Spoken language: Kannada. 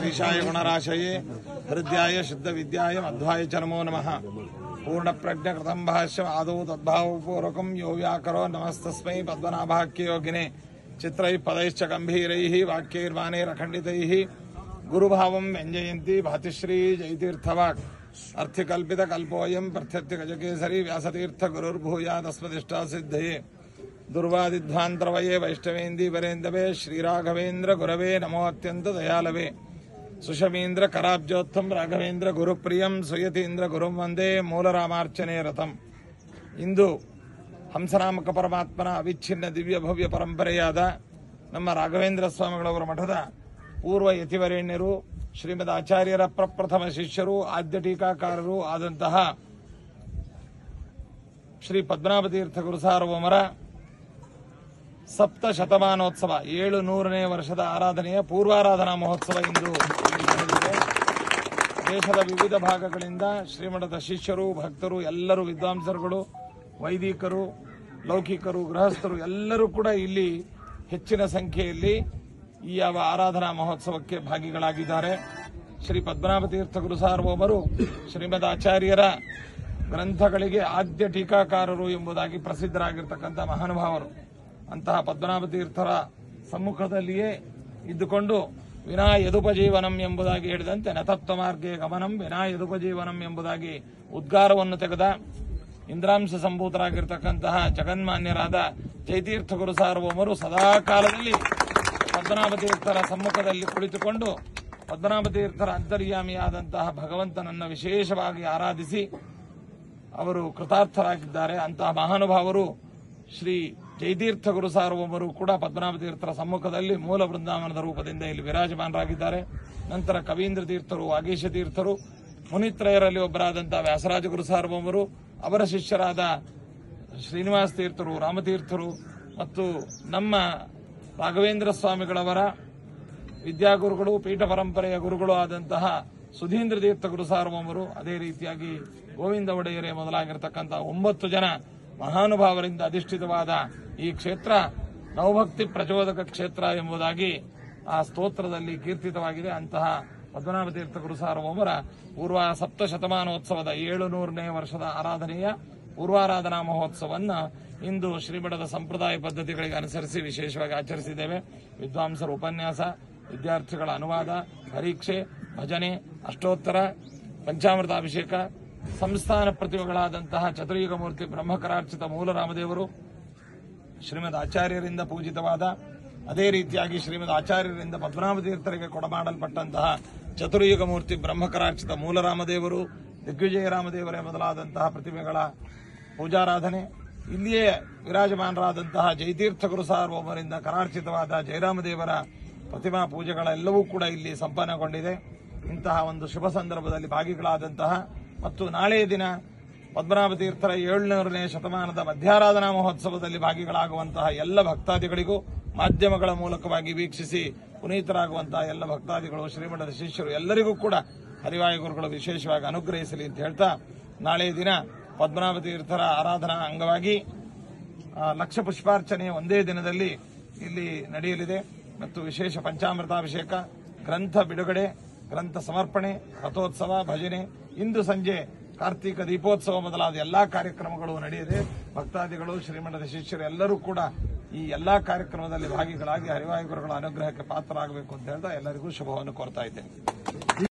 ಶ್ರೀಶಾಯ ಗುಣರಾಶಯೇ ಹೃದಯಾಯ ಶುದ್ಧ ವಿದ್ಯಾಯ ಮಧ್ವಾಯ ಚ ನಮೋ ನಮಃ ಪೂರ್ಣ ಪ್ರಜ್ಞ ಕೃತಂ ಭಾಷ್ಯ ಆದೌ ತದ್ಭಾವಪೂರ್ವಕಂ ಯೋ ವ್ಯಾಕರೋ ನಮಸ್ತಸ್ಮೈ ಪದ್ಮನಾಭಾಖ್ಯ ಯೋಗಿನೆ ಚಿತ್ರೈ ಪದೈಶ್ಚ ಗಂಭೀರೈ ವಾಕ್ಯೈರ್ವಾಣೈರಖಂಡಿತೈ ಗುರುಭಾವಂ ವ್ಯಂಜಯಂತಿ ಭಾತಿಶ್ರೀ ಜಯತೀರ್ಥವಾಕ್ ಅರ್ಥಿಕಲ್ಪಿತ ಕಲ್ಪೋಯಂ ಪ್ರತ್ಯರ್ಥಿ ಗಜಕೇಸರಿ ವ್ಯಾಸತೀರ್ಥ ಗುರುರ್ಭೂಯಾದಸ್ಮದಿಷ್ಟಾ ಸಿದ್ಧಯೇ ದುರ್ವಾದಿಧ್ವಾಂತರವಯೇ ವೈಷ್ಣವೇಂದಿ ವರೇಂದವೇ ಶ್ರೀರಾಘವೇಂದ್ರ ಗುರವೇ ನಮೋ ಅತ್ಯಂತ ದಯಾಲವೇ ಸುಷಮೀಂದ್ರ ಕರಾಬ್ಜೋತ್ತಮ್ ರಾಘವೇಂದ್ರ ಗುರುಪ್ರಿಯಂ ಸುಯತೀಂದ್ರ ಗುರುಂ ವಂದೇ ಮೂಲರಾಮಾರ್ಚನೆ ರಥಂ ಇಂದು ಹಂಸನಾಮಕ ಪರಮಾತ್ಮನ ಅವಿಚ್ಛಿನ್ನ ದಿವ್ಯ ಭವ್ಯ ಪರಂಪರೆಯಾದ ನಮ್ಮ ರಾಘವೇಂದ್ರ ಸ್ವಾಮಿಗಳವರ ಮಠದ ಪೂರ್ವ ಯತಿವರೇಣ್ಯರು ಶ್ರೀಮದ್ ಆಚಾರ್ಯರ ಪ್ರಪ್ರಥಮ ಶಿಷ್ಯರು ಆದ್ಯ ಟೀಕಾಕಾರರು ಆದಂತಹ ಶ್ರೀ ಪದ್ಮನಾಭ ತೀರ್ಥ ಗುರುಸಾರ್ವಮರ ಸಪ್ತ ಶತಮಾನೋತ್ಸವ ಏಳು ನೂರನೇ ವರ್ಷದ ಆರಾಧನೆಯ ಪೂರ್ವಾರಾಧನಾ ಮಹೋತ್ಸವ ಇಂದು ನಡೆದಿದೆ ದೇಶದ ವಿವಿಧ ಭಾಗಗಳಿಂದ ಶ್ರೀಮಠದ ಶಿಷ್ಯರು ಭಕ್ತರು ಎಲ್ಲರೂ ವಿದ್ವಾಂಸರುಗಳು ವೈದಿಕರು ಲೌಕಿಕರು ಗೃಹಸ್ಥರು ಎಲ್ಲರೂ ಕೂಡ ಇಲ್ಲಿ ಹೆಚ್ಚಿನ ಸಂಖ್ಯೆಯಲ್ಲಿ ಈ ಯಾವ ಆರಾಧನಾ ಮಹೋತ್ಸವಕ್ಕೆ ಭಾಗಿಗಳಾಗಿದ್ದಾರೆ ಶ್ರೀ ಪದ್ಮನಾಭ ತೀರ್ಥ ಗುರು ಸಾರ್ವಭೌಮರು ಶ್ರೀಮದ್ ಆಚಾರ್ಯರ ಗ್ರಂಥಗಳಿಗೆ ಆದ್ಯ ಟೀಕಾಕಾರರು ಎಂಬುದಾಗಿ ಪ್ರಸಿದ್ಧರಾಗಿರ್ತಕ್ಕಂಥ ಮಹಾನುಭಾವರು ಅಂತಹ ಪದ್ಮನಾಭ ತೀರ್ಥರ ಸಮ್ಮುಖದಲ್ಲಿಯೇ ಇದ್ದುಕೊಂಡು ವಿನಾ ಯದುಪಜೀವನಂ ಎಂಬುದಾಗಿ ಹೇಳಿದಂತೆ ನತತ್ವ ಮಾರ್ಗೆ ಗಮನಂ ವಿನಾ ಯದುಪಜೀವನಂ ಎಂಬುದಾಗಿ ಉದ್ಗಾರವನ್ನು ತೆಗೆದ ಇಂದ್ರಾಂಶ ಸಂಭೂತರಾಗಿರ್ತಕ್ಕಂತಹ ಜಗನ್ಮಾನ್ಯರಾದ ಜಯತೀರ್ಥ ಗುರು ಸಾರ್ವಭೌಮರು ಸದಾ ಕಾಲದಲ್ಲಿ ಪದ್ಮನಾಭ ತೀರ್ಥರ ಸಮ್ಮುಖದಲ್ಲಿ ಕುಳಿತುಕೊಂಡು ಪದ್ಮನಾಭ ತೀರ್ಥರ ಅಂತರ್ಯಾಮಿಯಾದಂತಹ ಭಗವಂತನನ್ನ ವಿಶೇಷವಾಗಿ ಆರಾಧಿಸಿ ಅವರು ಕೃತಾರ್ಥರಾಗಿದ್ದಾರೆ ಅಂತಹ ಮಹಾನುಭಾವರು ಶ್ರೀ ಜಯತೀರ್ಥ ಗುರು ಸಾರ್ವಭೌಮರು ಕೂಡ ಪದ್ಮನಾಭ ತೀರ್ಥರ ಸಮ್ಮುಖದಲ್ಲಿ ಮೂಲ ಬೃಂದಾವನದ ರೂಪದಿಂದ ಇಲ್ಲಿ ವಿರಾಜಮಾನರಾಗಿದ್ದಾರೆ ನಂತರ ಕವೀಂದ್ರ ತೀರ್ಥರು ವಾಗೀಶ ತೀರ್ಥರು ಮುನಿತ್ರಯರಲ್ಲಿ ಒಬ್ಬರಾದಂತಹ ವ್ಯಾಸರಾಜ ಗುರು ಸಾರ್ವಭೌಮರು ಅವರ ಶಿಷ್ಯರಾದ ಶ್ರೀನಿವಾಸ ತೀರ್ಥರು ರಾಮತೀರ್ಥರು ಮತ್ತು ನಮ್ಮ ರಾಘವೇಂದ್ರ ಸ್ವಾಮಿಗಳವರ ವಿದ್ಯಾಗುರುಗಳು ಪೀಠ ಪರಂಪರೆಯ ಗುರುಗಳು ಆದಂತಹ ಸುಧೀಂದ್ರ ತೀರ್ಥ ಗುರು ಸಾರ್ವಭೌಮರು ಅದೇ ರೀತಿಯಾಗಿ ಗೋವಿಂದ ಒಡೆಯರೇ ಮೊದಲಾಗಿರ್ತಕ್ಕಂತಹ ಒಂಬತ್ತು ಜನ ಮಹಾನುಭಾವರಿಂದ ಅಧಿಷ್ಠಿತವಾದ ಈ ಕ್ಷೇತ್ರ ನವಭಕ್ತಿ ಪ್ರಚೋದಕ ಕ್ಷೇತ್ರ ಎಂಬುದಾಗಿ ಆ ಸ್ತೋತ್ರದಲ್ಲಿ ಕೀರ್ತಿತವಾಗಿದೆ ಅಂತಹ ಪದ್ಮನಾಭ ತೀರ್ಥ ಗುರು ಸಾರ್ವಭೌಮರ ಪೂರ್ವ ಸಪ್ತ ಶತಮಾನೋತ್ಸವದ ಏಳು ನೂರನೇ ವರ್ಷದ ಆರಾಧನೆಯ ಪೂರ್ವಾರಾಧನಾ ಮಹೋತ್ಸವನ್ನ ಇಂದು ಶ್ರೀಮಠದ ಸಂಪ್ರದಾಯ ಪದ್ಧತಿಗಳಿಗೆ ಅನುಸರಿಸಿ ವಿಶೇಷವಾಗಿ ಆಚರಿಸಿದ್ದೇವೆ ವಿದ್ವಾಂಸರ ಉಪನ್ಯಾಸ ವಿದ್ಯಾರ್ಥಿಗಳ ಅನುವಾದ ಪರೀಕ್ಷೆ ಭಜನೆ ಅಷ್ಟೋತ್ತರ ಪಂಚಾಮೃತಾಭಿಷೇಕ ಸಂಸ್ಥಾನ ಪ್ರತಿಭೆಗಳಾದಂತಹ ಚತುರ್ಯುಗ ಮೂರ್ತಿ ಬ್ರಹ್ಮಕರಾರ್ಚಿತ ಮೂಲರಾಮದೇವರು ಶ್ರೀಮದ್ ಆಚಾರ್ಯರಿಂದ ಪೂಜಿತವಾದ ಅದೇ ರೀತಿಯಾಗಿ ಶ್ರೀಮದ್ ಆಚಾರ್ಯರಿಂದ ಪದ್ಮನಾಭ ತೀರ್ಥರಿಗೆ ಕೊಡಮಾಡಲ್ಪಟ್ಟಂತಹ ಚತುರ್ಯುಗ ಮೂರ್ತಿ ಬ್ರಹ್ಮಕರಾರ್ಚಿತ ಮೂಲರಾಮದೇವರು ದಿಗ್ವಿಜಯ ರಾಮದೇವರೇ ಮೊದಲಾದಂತಹ ಪ್ರತಿಮೆಗಳ ಪೂಜಾರಾಧನೆ ಇಲ್ಲಿಯೇ ವಿರಾಜಮಾನರಾದಂತಹ ಜಯತೀರ್ಥ ಗುರು ಸಾರ್ವಭೌಮರಿಂದ ಕರಾರ್ಚಿತವಾದ ಜಯರಾಮದೇವರ ಪ್ರತಿಮಾ ಪೂಜೆಗಳೆಲ್ಲವೂ ಕೂಡ ಇಲ್ಲಿ ಸಂಪನ್ನಗೊಂಡಿದೆ ಇಂತಹ ಒಂದು ಶುಭ ಸಂದರ್ಭದಲ್ಲಿ ಭಾಗಿಗಳಾದಂತಹ ಮತ್ತು ನಾಳೆಯ ದಿನ ಪದ್ಮನಾಭ ತೀರ್ಥರ ಏಳ್ನೂರನೇ ಶತಮಾನದ ಮಧ್ಯಾರಾಧನಾ ಮಹೋತ್ಸವದಲ್ಲಿ ಭಾಗಿಗಳಾಗುವಂತಹ ಎಲ್ಲ ಭಕ್ತಾದಿಗಳಿಗೂ ಮಾಧ್ಯಮಗಳ ಮೂಲಕವಾಗಿ ವೀಕ್ಷಿಸಿ ಪುನೀತರಾಗುವಂತಹ ಎಲ್ಲ ಭಕ್ತಾದಿಗಳು ಶ್ರೀಮಠದ ಶಿಷ್ಯರು ಎಲ್ಲರಿಗೂ ಕೂಡ ಹರಿವಾಯು ಗುರುಗಳು ವಿಶೇಷವಾಗಿ ಅನುಗ್ರಹಿಸಲಿ ಅಂತ ಹೇಳ್ತಾ ನಾಳೆಯ ದಿನ ಪದ್ಮನಾಭ ತೀರ್ಥರ ಆರಾಧನಾ ಅಂಗವಾಗಿ ಆ, ಲಕ್ಷ ಪುಷ್ಪಾರ್ಚನೆ ಒಂದೇ ದಿನದಲ್ಲಿ ಇಲ್ಲಿ ನಡೆಯಲಿದೆ ಮತ್ತು ವಿಶೇಷ ಪಂಚಾಮೃತಾಭಿಷೇಕ ಗ್ರಂಥ ಬಿಡುಗಡೆ ಗ್ರಂಥ ಸಮರ್ಪಣೆ ರಥೋತ್ಸವ ಭಜನೆ ಇಂದು ಸಂಜೆ ಕಾರ್ತಿಕ ದೀಪೋತ್ಸವ ಮೊದಲಾದ ಎಲ್ಲಾ ಕಾರ್ಯಕ್ರಮಗಳು ನಡೆಯದೆ ಭಕ್ತಾದಿಗಳು ಶ್ರೀಮಠದ ಶಿಷ್ಯರು ಎಲ್ಲರೂ ಕೂಡ ಈ ಎಲ್ಲಾ ಕಾರ್ಯಕ್ರಮದಲ್ಲಿ ಭಾಗಿಗಳಾಗಿ ಹರಿವಾಯುಗುರುಗಳ ಅನುಗ್ರಹಕ್ಕೆ ಪಾತ್ರರಾಗಬೇಕು ಅಂತ ಹೇಳ್ತಾ ಎಲ್ಲರಿಗೂ ಶುಭವನ್ನು ಕೋರ್ತಾ ಇದ್ದೇನೆ